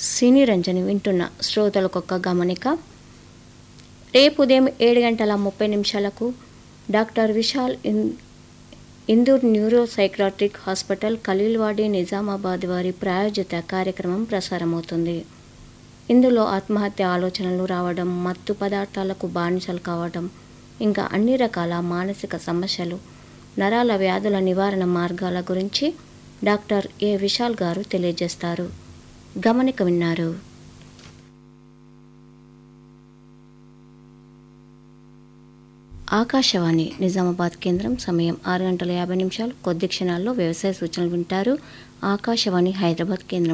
సినీ రంజని వింటున్న శ్రోతలకొక్క గమనిక రేపు ఉదయం ఏడు గంటల ముప్పై నిమిషాలకు doctor Vishal in Indur neuro psychiatric hospital Khaleelwadi Nizamabad వారి ప్రాయోజిత కార్యక్రమం ప్రసారమవుతుంది ఇందులో ఆత్మహత్య ఆలోచనలు రావడం మత్తు పదార్థాలకు బానిసలు కావడం ఇంకా అన్ని రకాల మానసిక సమస్యలు నరాల వ్యాధుల నివారణ మార్గాల గురించి డాక్టర్ ఏ విశాల్ గారు తెలియజేస్తారు గమనిక విన్నారు ఆకాశవాణి నిజామాబాద్ కేంద్రం సమయం ఆరు గంటల యాభై నిమిషాలు కొద్ది క్షణాల్లో వ్యవసాయ సూచనలు వింటారు ఆకాశవాణి హైదరాబాద్ కేంద్రం